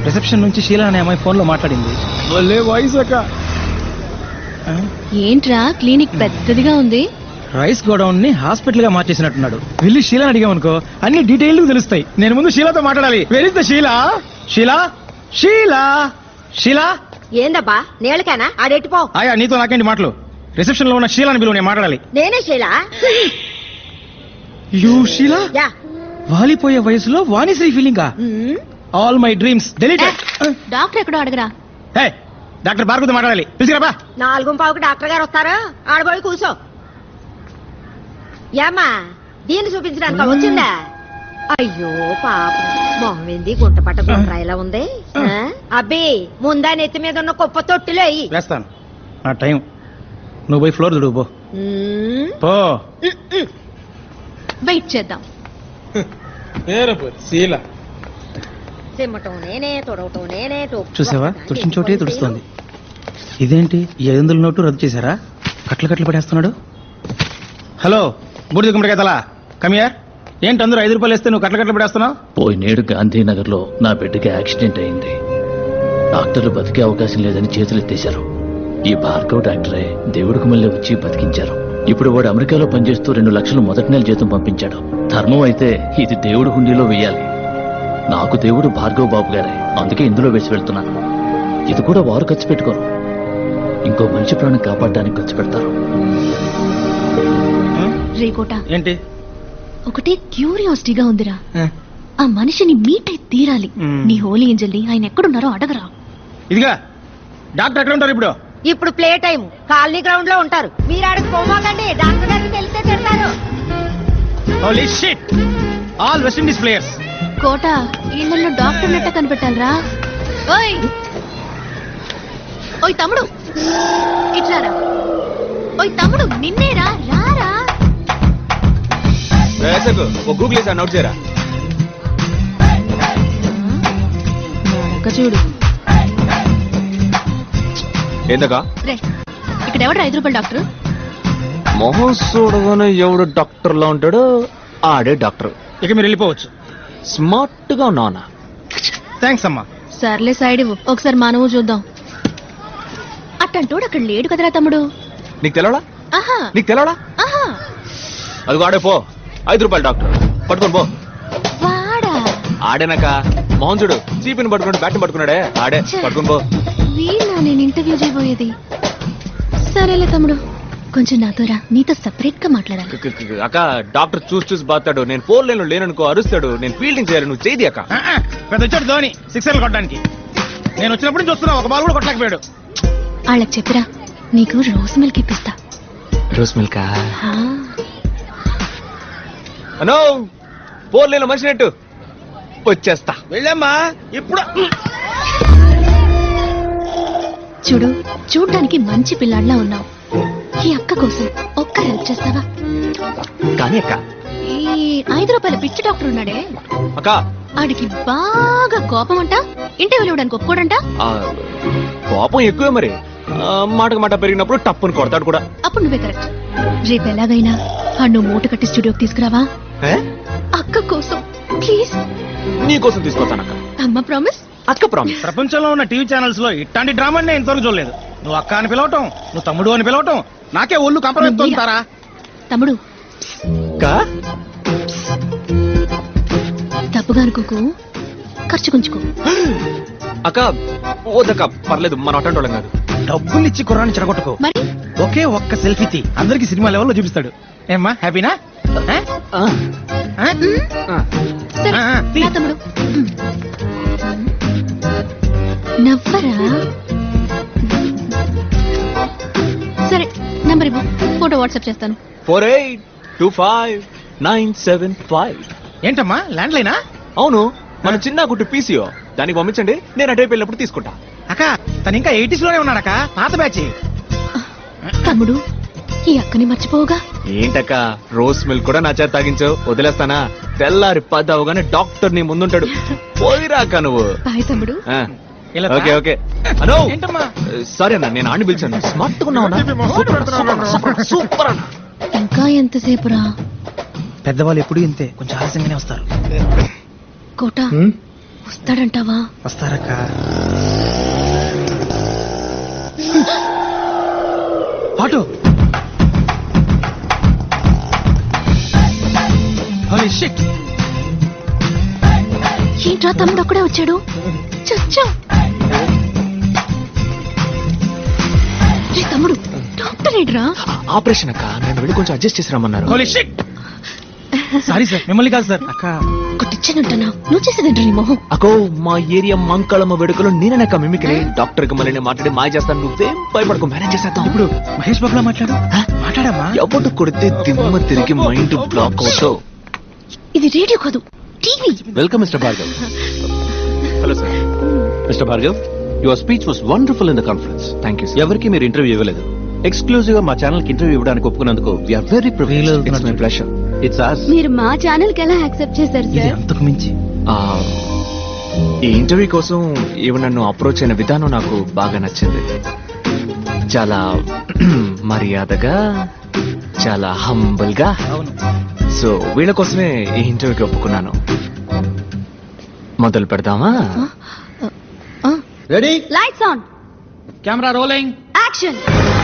Reception నుంచి షీలా అనే అమ్మాయి ఫోన్ లో మాట్లాడింది భలే వాయిస్ అక్క ఆ? ఏంట్రా క్లినిక్ పెద్దదిగా ఉంది రైస్ గోడౌన్ ని హాస్పిటల్ గా మార్చేసినట్టున్నాడు వెళ్ళి షీలా అడిగామనుకో అన్ని డీటెయిల్ తెలుస్తాయి నేను ముందు షీలాతో మాట్లాడాలి where is the Sheela Sheela Sheela Sheela ఏందబ్బా నీళ్ళకేనా ఆడెట్టిపో ఆయా నీతో నాకేంటి మాటలు రిసెప్షన్ లో ఉన్న షీలాని బిలువ నేను మాట్లాడాలి నేనే శైలా యూ షీలా యా వాలిపోయే వయసులో Vanisri feeling um, all my dreams deleted doctor ఎక్కడో అడగరా హే డాక్టర్ భార్గవతో మాట్లాడాలి పిలిచిరాబా నాలుగు పావుకి డాక్టర్ గారు వస్తారా ఆడబోయి కూర్చో ఏమ్మా దీన్ని చూపించడానికి వచ్చిందా అయ్యో పాపం మొహం ఏంది గుంట పట్ట గుండ్రాయిలా ఉంది ఆ? అబ్బి ముందా నెత్తి మీద ఉన్న కుప్ప తొట్టిలో అయ్యి వేస్తాను నా టైం నువ్వు పోయి ఫ్లోర్ దుడువు పో పో వెయిట్ చేద్దాం శీల సిమ్మటం నేనే తొడవటం నేనే టోపు చూసావా తుడిచిన చోటే తుడుస్తోంది ఇదేంటి ఈ ఐదు వందల నోటు రద్దు చేశారా కట్లు కట్లు పడేస్తున్నాడు హలో బూడిద గుమ్మడికాయ తలా కమియర్ ఏంటి అందరూ ఐదు రూపాయలు ఇస్తే నువ్వు కట్లు కట్లు పడేస్తున్నావు పోయినేడు గాంధీనగర్లో నా బిడ్డకి యాక్సిడెంట్ అయింది డాక్టర్లు బతికే అవకాశం లేదని చేతులు ఎత్తేశారు ఈ భార్గవ్ డాక్టరే దేవుడికి మళ్ళీ వచ్చి బతికించారు ఇప్పుడు వాడు అమెరికాలో పనిచేస్తూ రెండు లక్షలు మొదటి నెల జీతం పంపించాడు ధర్మం అయితే ఇది దేవుడి హుండీలో వెయ్యాలి నాకు దేవుడు భార్గవ్ బాబు గారే అందుకే ఇందులో వేసి వెళ్తున్నాను ఇది కూడా వారు ఖర్చు పెట్టుకోరు ఇంకో మనిషి ప్రాణం కాపాడడానికి ఖర్చు పెడతారు రేకోట ఏంటి ఒకటే క్యూరియాసిటీగా ఉందిరా ఆ మనిషిని మీట్ అయి తీరాలి మ్మ్. నీ హోలీ ఏంజల్ని ఆయన ఎక్కడున్నారో అడగరా ఇదిగా డాక్టర్ ఎక్కడ ఉంటారు ఇప్పుడు ఇప్పుడు ప్లే టైం కాలనీ గ్రౌండ్ లో ఉంటారు మీరు ఆడకు పోమాకండి డాక్టర్ గారికి తెలిస్తే తిడతారు holy shit all West Indies players Kota ఇళ్లలో డాక్టర్ నెట్ట కనిపెట్టాలరా ఓయ్ ఓయ్ తమ్ముడు ఇట్లారా ఓయ్ తమ్ముడు నిన్నేరా రారా ఓ గూగుల్ వేసి నోట్ చేయరా ఒక్క చూడు ఏందకా రే ఇక్కడ ఎవడు ఐదు రూపాయలు డాక్టర్ మొహం చూడగానే ఎవడు డాక్టర్ లా ఉంటాడో ఆడే డాక్టర్ ఇక మీరు వెళ్ళిపోవచ్చు స్మార్ట్ గా ఉన్నావునా థ్యాంక్స్ అమ్మా సర్లే సైడ్ ఇవ్వు ఒకసారి మనము చూద్దాం అట్టంటోడు అక్కడ లేడు కదరా తమ్ముడు నీకు తెలవడా ఆహా నీకు తెలవడా ఆహా అది ఆడే పో ఐదు రూపాయలు డాక్టర్ పట్టుకొని పో వాడా ఆడేనాక మోహన్ చూడు చీపిని పట్టుకున్నాడు బ్యాట్ని పట్టుకున్నాడే ఆడే ఛే. పట్టుకొని పో వీళ్ళ నేను ఇంటర్వ్యూ చేయబోయేది సరేలే తమ్ముడు కొంచెం నాతో రా నీతో సపరేట్ గా మాట్లాడాలి క- క- క- అక్క డాక్టర్ చూసి చూసి బాతాడు నేను ఫోర్ లైన్ లో లేననుకో అరుస్తాడు నేను ఫీల్డింగ్ చేయాలి నువ్వు చేయి అక్క ఆ, ఆ, పెద్ద వచ్చాడు ధోని సిక్సర్లు కొట్టడానికి నేను వచ్చినప్పుడు నుంచి చూస్తున్నా ఒక బాల్ కూడా కొట్టలేకపోయాడు వాళ్ళకి చెప్పిరా నీకు రోజ్ మిల్క్ ఇప్పిస్తా రోస్ మిల్క్ హా. అనో ఫోర్ లైన్ లో మనిషి నెట్టు వచ్చేస్తా వెళ్ళమ్మా ఇప్పుడు చూడు చూడ్డానికి మంచి పిల్లాడిలా ఉన్నావు ఈ అక్క కోసం ఒక్క హెల్ప్ చేస్తావా కానీ అక్క ఈ ఐదు రూపాయల పిచ్చి డాక్టర్ ఉన్నాడే అక్క ఆడికి బాగా కోపం అంట ఇంటర్వ్యూలు ఇవ్వడానికి ఒప్పుకోడంట ఆ, కోపం ఎక్కువే మరి ఆ, మాటకు మాట పెరిగినప్పుడు టప్పుని కొడతాడు కూడా అప్పుడు నువ్వే కరెక్ట్ రేపు ఎలాగైనా ఆ నువ్వు మూట కట్టి స్టూడియోకి తీసుకురావా ఏ? అక్క కోసం ప్లీజ్ నీకోసం తీసుకొస్తానక్క అమ్మ ప్రామిస్ అక్క ప్రామిస్ ప్రపంచంలో ఉన్న టీవీ ఛానల్స్ లో ఇట్లాంటి డ్రామా నేను ఇంతవరకు చూడలేదు నువ్వు అక్క అని పిలవటం నువ్వు తమ్ముడు అని పిలవటం నాకే ఒళ్ళు కంపరెత్తుంటారా తమ్ముడు అక్క తప్పుగా అనుకోకు ఖర్చు కొంచుకో అక్క ఓదక్క పర్లేదు మన అటెండ్ వాళ్ళం కాదు డబ్బులు ఇచ్చి కుర్రాన్ని చెడగొట్టుకో మరి ఒకే ఒక్క సెల్ఫీ తీ అందరికి సినిమా లెవెల్లో చూపిస్తాడు ఏమ్మా హ్యాపీనా ఆ? ఆ, ఆ? ఆ. సరే ఆ, ఆ, తీ. రా తమ్ముడు ఉమ్. నవ్వరా సరే నంబర్ ఇవ్వు ఫోటో వాట్సాప్ చేస్తాను four eight two five nine seven five ఏంటమ్మా ల్యాండ్ లైనా అవును మన చిన్న గుట్టు పీసీఓ దానికి పంపించండి నేను అటే వెళ్ళినప్పుడు తీసుకుంటా అక్క తను ఇంకా ఎయిటీస్ లోనే ఉన్నాడక్క పాత బ్యాచ్ తమ్ముడు ఈ అక్కని మర్చిపోవుగా ఏంటక్క రోస్ మిల్క్ కూడా నా చేత తాగించావు వదిలేస్తానా తెల్లారి పది అవగానే డాక్టర్ నీ ముందుంటాడు పోయిరాక నువ్వు బాయ్ తమ్ముడు ఆ, ఇలా ఓకే ఓకే అనో ఏంటమ్మా సారీ అన్న నేను ఆడిని పిలిచాను స్మార్ట్ గా ఉన్నావు అన్న. సూపర్ అన్న, సూపర్ అన్న, సూపర్ అన్న, సూపర్ అన్న ఇంకా ఎంతసేపు రా పెద్దవాళ్ళు ఎప్పుడు ఇంతే కొంచెం ఆలస్యంగానే వస్తారు కోట వస్తాడంటావా వస్తారక్క ఆటో Holy shit! ఏంట్రా తమ్ముడు అక్కడే వచ్చాడు చచ్చా రే తమ్ముడు డాక్టర్ ఏడ్రా ఆపరేషన్ అక్క నేను వెళ్ళి కొంచెం అడ్జస్ట్ చేసి రమ్మన్నారు Holy shit! సారీ సార్ మిమ్మల్ని కాదు సార్ అక్క కొట్టిచ్చానంటున్నా నువ్వు చేసేదేంట్రా నీ మొహం అకో మా ఏరియా మంకళమ్మ వేడుకలో నేననక్క మిమిక్రీ డాక్టర్ కి మళ్ళీ నేను మాట్లాడి మాయ చేస్తాను నువ్వేం భయపడకు మేనేజ్ చేసేద్దాం ఇప్పుడు మహేష్ బాబులా మాట్లాడు మాట్లాడమ్మా ఎవడు కొడితే దిమ్మ తిరిగి మైండ్ బ్లాక్ అవుతావు ఇది రేడియో కాదు TV welcome mister Bhargav hello sir mister Bhargav your speech was wonderful in the conference thank you ఎవరికి మీరు ఇంటర్వ్యూ ఇవ్వలేదు ఎక్స్క్లూజివ్ గా మా ఛానల్ కి ఇంటర్వ్యూ ఇవ్వడానికి ఒప్పుకున్నందుకు we're very Feel it's my pleasure it's as మీరు మా ఛానల్ కి ఎలా యాక్సెప్ట్ చేశారు ఇది అంతకు మించి ఈ ఇంటర్వ్యూ కోసం ఈవిడ నన్ను అప్రోచ్ అయిన విధానం నాకు బాగా నచ్చింది చాలా మర్యాదగా చాలా హంబుల్ గా అవును సో వీళ్ళ కోసమే ఈ ఇంటర్వ్యూకి ఒప్పుకున్నాను మొదలు పెడదామా ready lights on camera rolling action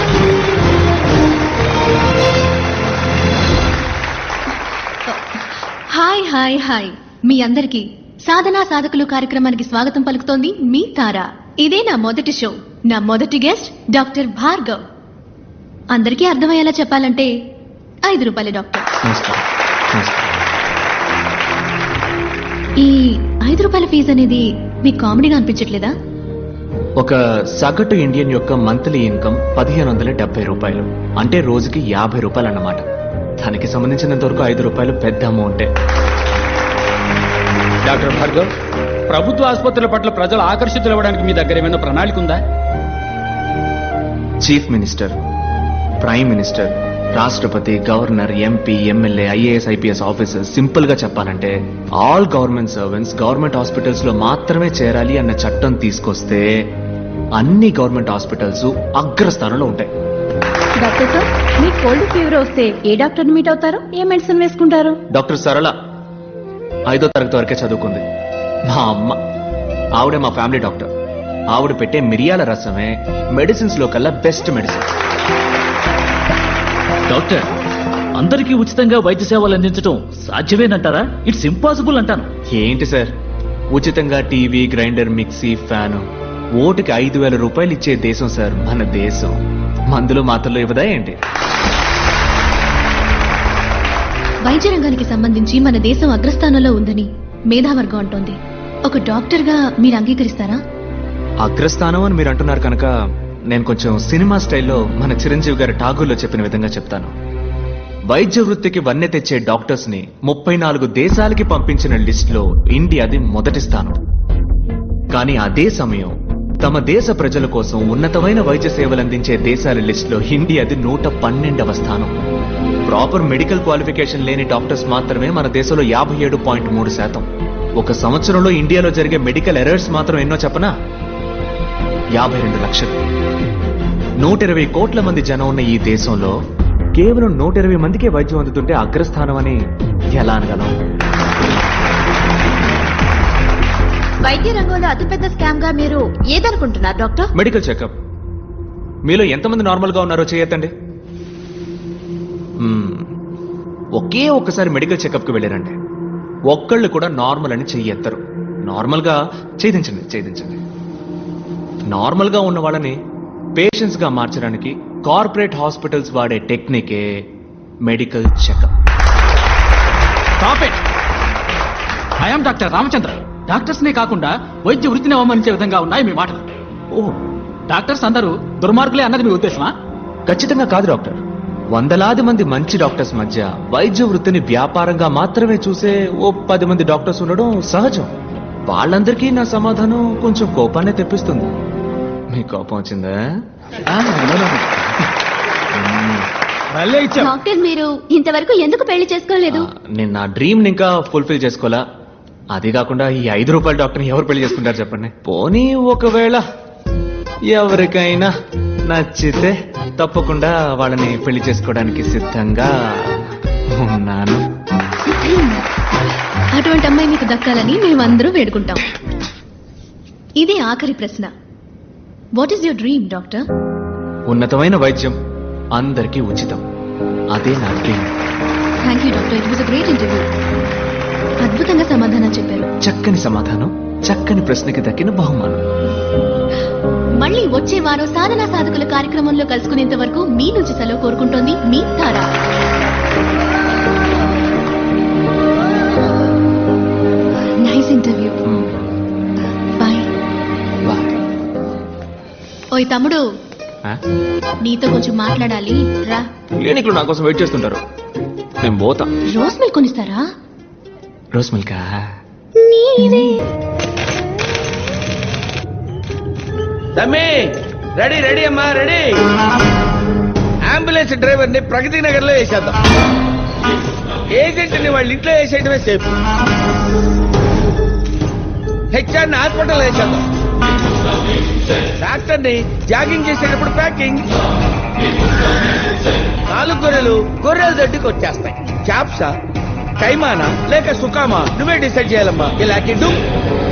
hi hi hi మీ అందరికీ సాధనా సాధకులు కార్యక్రమానికి స్వాగతం పలుకుతోంది మీ తార ఇదే నా మొదటి షో నా మొదటి గెస్ట్ డాక్టర్ భార్గవ్ అందరికీ అర్థమయ్యేలా చెప్పాలంటే ఐదు రూపాయల డాక్టర్ నమస్కారం నమస్కారం ఈ ఐదు రూపాయల ఫీజు అనేది మీకు కామెడీగా అనిపించట్లేదా ఒక సగటు ఇండియన్ యొక్క మంత్లీ ఇన్కమ్ పదిహేను వందల డెబ్బై రూపాయలు అంటే రోజుకి యాభై రూపాయలు అన్నమాట దానికి సంబంధించినంత వరకు ఐదు రూపాయలు పెద్ద అమౌంటే డాక్టర్ భార్గవ్ ప్రభుత్వ ఆసుపత్రుల పట్ల ప్రజలు ఆకర్షితులవ్వడానికి మీ దగ్గర ఏమైనా ప్రణాళిక ఉందా చీఫ్ మినిస్టర్ ప్రైమ్ మినిస్టర్ రాష్ట్రపతి governor MP MLA IAS IPS officers simple గా చెప్పాలంటే all government servants government hospitals లో మాత్రమే చేరాలి అన్న చట్టం తీసుకొస్తే అన్ని గవర్నమెంట్ హాస్పిటల్స్ అగ్రస్థానంలో ఉంటాయి డాక్టర్ సార్ మీకు కోల్డ్ ఫీవర్ వస్తే ఏ డాక్టర్ని మీట్ అవుతారు ఏ మెడిసిన్ వేసుకుంటారు డాక్టర్ సరళ ఐదో తరగతి వరకే చదువుకుంది మా అమ్మ ఆవిడే మా ఫ్యామిలీ డాక్టర్ ఆవిడ పెట్టే మిరియాల రసమే మెడిసిన్స్ లో కల్లా బెస్ట్ మెడిసిన్ డాక్టర్ అందరికీ ఉచితంగా వైద్య సేవలు అందించడం సాధ్యమేనంటారా ఇట్స్ ఇంపాసిబుల్ అంటాను ఏంటి సార్ ఉచితంగా టీవీ గ్రైండర్ మిక్సీ ఫ్యాను ఓటుకి ఐదు వేల రూపాయలు ఇచ్చే దేశం సార్ మన దేశం మందులు మాత్రలు ఇవ్వదా ఏంటి వైద్య రంగానికి సంబంధించి మన దేశం అగ్రస్థానంలో ఉందని మేధావర్గం అంటోంది ఒక డాక్టర్ గా మీరు అంగీకరిస్తారా అగ్రస్థానం అని మీరు అంటున్నారు కనుక నేను కొంచెం సినిమా స్టైల్లో మన చిరంజీవి గారి ఠాగూర్లో చెప్పిన విధంగా చెప్తాను వైద్య వృత్తికి వన్నె తెచ్చే డాక్టర్స్ ని ముప్పై నాలుగు దేశాలకి పంపించిన లిస్ట్ లో ఇండియాది మొదటి స్థానం కానీ అదే సమయం తమ దేశ ప్రజల కోసం ఉన్నతమైన వైద్య సేవలు అందించే దేశాల లిస్ట్ లో ఇండియాది నూట పన్నెండవ స్థానం ప్రాపర్ మెడికల్ క్వాలిఫికేషన్ లేని డాక్టర్స్ మాత్రమే మన దేశంలో యాభై ఏడు పాయింట్ మూడు శాతం ఒక సంవత్సరంలో ఇండియాలో జరిగే మెడికల్ ఎర్రర్స్ మాత్రం ఎన్నో చెప్పనా యాభై రెండు లక్షలు నూట ఇరవై కోట్ల మంది జనం ఉన్న ఈ దేశంలో కేవలం నూట ఇరవై మందికే వైద్యం అందుతుంటే అగ్రస్థానం అని ఎలా అనగలం వైద్య రంగంలో అతిపెద్ద స్కామ్ గా మీరు ఏదనుకుంటున్నారు డాక్టర్ మెడికల్ చెకప్ మీలో ఎంతమంది నార్మల్ గా ఉన్నారో చేయొద్దండి మ్మ్. ఒకే ఒక్కసారి మెడికల్ చెకప్ కి వెళ్ళారండి ఒక్కళ్ళు కూడా నార్మల్ అని చెయ్యెత్తరు నార్మల్ గా ఛేదించండి ఛేదించండి నార్మల్ గా ఉన్న వాళ్ళని పేషెంట్స్ గా మార్చడానికి కార్పొరేట్ హాస్పిటల్స్ వాడే టెక్నికే medical checkup stop it I'm doctor Ramachandra doctors నే కాకుండా వైద్య వృత్తిని అవమానించే విధంగా ఉన్నాయి మీ మాటలు ఓ డాక్టర్స్ అందరూ దుర్మార్గులే అన్నది మీ ఉద్దేశమా ఖచ్చితంగా కాదు డాక్టర్ వందలాది మంది మంచి డాక్టర్స్ మధ్య వైద్య వృత్తిని వ్యాపారంగా మాత్రమే చూసే ఓ పది మంది డాక్టర్స్ ఉండడం సహజం వాళ్ళందరికీ నా సమాధానం కొంచెం కోపాన్ని తెప్పిస్తుంది మీ కోపం వచ్చిందా భలే ఇచ్చావు డాక్టర్ మీరు ఇంతవరకు ఎందుకు పెళ్లి చేసుకోలేదు ఆ, నేను నా డ్రీమ్ ఇంకా ఫుల్ఫిల్ చేసుకోవాలా అది కాకుండా ఈ ఐదు రూపాయల డాక్టర్ని ఎవరు పెళ్లి చేసుకుంటారు చెప్పండి పోనీ ఒకవేళ ఎవరికైనా నచ్చితే తప్పకుండా వాళ్ళని పెళ్లి చేసుకోవడానికి సిద్ధంగా ఉన్నాను అటువంటి అమ్మాయి మీకు దక్కాలని మేమందరూ వేడుకుంటాం ఇదే ఆఖరి ప్రశ్న what is your dream doctor ఉన్నతమైన వైద్యం అందరికీ ఉచితం అదే నా dream thank you doctor it was a great interview అద్భుతంగా సమాధానం చెప్పారు చక్కని సమాధానం చక్కని ప్రశ్నకి దక్కిన బహుమానం మళ్ళీ వచ్చే వారం సాధనా సాధకుల కార్యక్రమంలో కలుసుకునేంత వరకు మీ నుంచి సెలవు కోరుకుంటోంది మీ తారా నైస్ ఇంటర్వ్యూ బాయ్ వా. ఓయ్ తమ్ముడు ఆ? నీతో కొంచెం మాట్లాడాలి రా క్లినిక్ లో నా కోసం వెయిట్ చేస్తుంటారు నేను పోతా రోజ్ మిల్క్ కొనిస్తారా రోస్ మిల్కా నీదే తమ్మి రెడీ రెడీ అమ్మా రెడీ అంబులెన్స్ డ్రైవర్ ని ప్రగతి నగర్ లో వేసేద్దాం ఏజెంట్ ని వాళ్ళ ఇంట్లో వేసేయడమే సేఫ్ హెచ్ఆర్ ని హాస్పిటల్ వేసేద్దాం డాక్టర్ ని జాగింగ్ చేసేటప్పుడు ప్యాకింగ్ నాలుగు గొర్రెలు గొర్రెల దొడ్డికి వచ్చేస్తాయి చాప్సా కైమానా లేక సుకామా నువ్వే డిసైడ్ చేయాలమ్మా ఇలా కిడ్డు